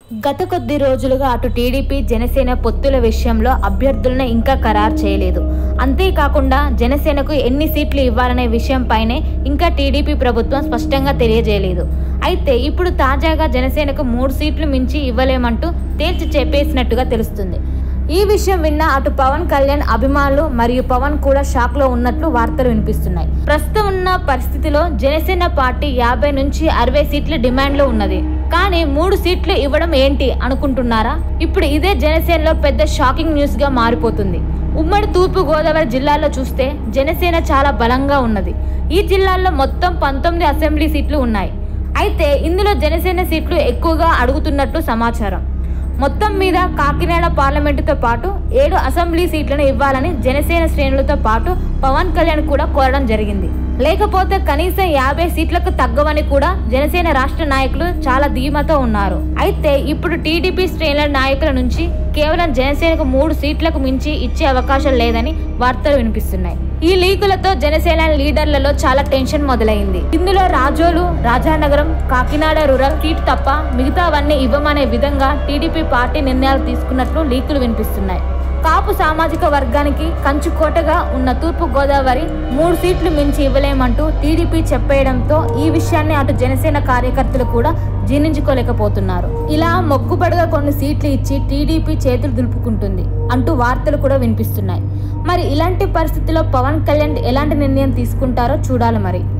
గత కొద్ది రోజులుగా అటు టీడీపీ జనసేన పొత్తుల విషయంలో అభ్యర్థులను ఇంకా ఖరారు చేయలేదు అంతేకాకుండా జనసేనకు ఎన్ని సీట్లు ఇవ్వాలనే విషయంపైనే ఇంకా టీడీపీ ప్రభుత్వం స్పష్టంగా తెలియజేయలేదు అయితే ఇప్పుడు తాజాగా జనసేనకు మూడు సీట్లు మించి ఇవ్వలేమంటూ తేల్చి చెప్పేసినట్టుగా తెలుస్తుంది ఈ విషయం విన్న అటు పవన్ కళ్యాణ్ అభిమానులు మరియు పవన్ కూడా షాక్ లో ఉన్నట్లు వార్తలు వినిపిస్తున్నాయి ప్రస్తుతం ఉన్న పరిస్థితిలో జనసేన పార్టీ యాభై నుంచి అరవై సీట్ల డిమాండ్ లో ఉన్నది కానీ మూడు సీట్లు ఇవ్వడం ఏంటి అనుకుంటున్నారా ఇప్పుడు ఇదే జనసేనలో పెద్ద షాకింగ్ న్యూస్ గా మారిపోతుంది ఉమ్మడి తూర్పు గోదావరి జిల్లాలో చూస్తే జనసేన చాలా బలంగా ఉన్నది ఈ జిల్లాల్లో మొత్తం పంతొమ్మిది అసెంబ్లీ సీట్లు ఉన్నాయి అయితే ఇందులో జనసేన సీట్లు ఎక్కువగా అడుగుతున్నట్లు సమాచారం మొత్తం మీద కాకినాడ పార్లమెంటుతో పాటు ఏడు అసెంబ్లీ సీట్లను ఇవ్వాలని జనసేన శ్రేణులతో పాటు పవన్ కళ్యాణ్ కూడా కోరడం జరిగింది లేకపోతే కనీసం యాభై సీట్లకు తగ్గవని కూడా జనసేన రాష్ట్ర నాయకులు చాలా ధీమాతో ఉన్నారు అయితే ఇప్పుడు టీడీపీ శ్రేణుల నాయకుల నుంచి కేవలం జనసేనకు మూడు సీట్లకు మించి ఇచ్చే అవకాశం లేదని వార్తలు వినిపిస్తున్నాయి ఈ లీకులతో జనసేన లీడర్లలో చాలా టెన్షన్ మొదలైంది ఇందులో రాజోలు రాజానగరం కాకినాడ రూరల్ సీట్ తప్ప మిగతావన్నీ ఇవ్వమనే విధంగా టీడీపీ పార్టీ నిర్ణయాలు తీసుకున్నట్లు లీకులు వినిపిస్తున్నాయి కాపు సామాజిక వర్గానికి కంచుకోటగా ఉన్న తూర్పు గోదావరి మూడు సీట్లు మించి ఇవ్వలేమంటూ టీడీపీ చెప్పేయడంతో ఈ విషయాన్ని అటు జనసేన కార్యకర్తలు కూడా జీర్ణించుకోలేకపోతున్నారు ఇలా మొక్కుబడిగా కొన్ని సీట్లు ఇచ్చి టీడీపీ చేతులు దులుపుకుంటుంది అంటూ వార్తలు కూడా వినిపిస్తున్నాయి మరి ఇలాంటి పరిస్థితిలో పవన్ కళ్యాణ్ ఎలాంటి నిర్ణయం తీసుకుంటారో చూడాలి మరి